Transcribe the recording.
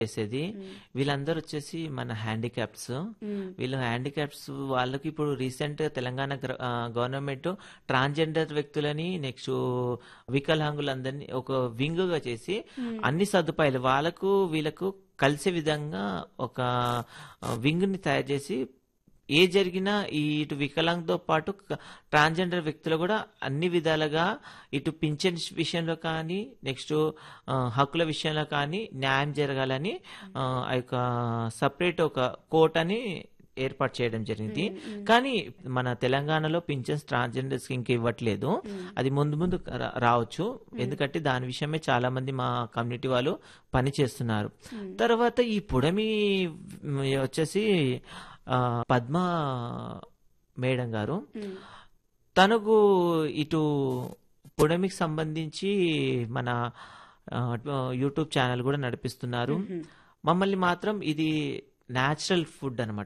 చేసేది వీళ్ళందరూ వచ్చేసి మన హ్యాండిక్యాప్స్ వీళ్ళు హ్యాండిక్యాప్స్ వాళ్ళకి ఇప్పుడు రీసెంట్ తెలంగాణ గవర్నమెంట్ ట్రాన్స్జెండర్ వ్యక్తులని నెక్స్ట్ వికలాంగులందరినీ ఒక వింగ్ గా చేసి అన్ని సదుపాయాలు వాళ్ళకు వీళ్ళకు కలిసే విధంగా ఒక వింగ్ ని తయారు చేసి ఏ జరిగినా ఈ ఇటు వికలాంగ్తో పాటు ట్రాన్స్జెండర్ వ్యక్తులు కూడా అన్ని విధాలుగా ఇటు పింఛన్ విషయంలో కానీ నెక్స్ట్ హక్కుల విషయంలో కానీ న్యాయం జరగాలని ఆ ఆ యొక్క సపరేట్ ఒక కోర్ట్ అని ఏర్పాటు చేయడం జరిగింది కానీ మన తెలంగాణలో పింఛన్స్ ట్రాన్స్జెండర్స్ ఇంకా ఇవ్వట్లేదు అది ముందు ముందు రా- రావచ్చు ఎందుకంటే దాని విషయమే చాలా మంది మా కమ్యూనిటీ వాళ్ళు పని చేస్తున్నారు తర్వాత ఈ పుడమి వచ్చేసి ఆ, పద్మ మేడం గారు తనకు ఇటు పుడమికి సంబంధించి మన ఆ, యూట్యూబ్ ఛానల్ కూడా నడిపిస్తున్నారు మమ్మల్ని మాత్రం ఇది న్యాచురల్ ఫుడ్ అనమాట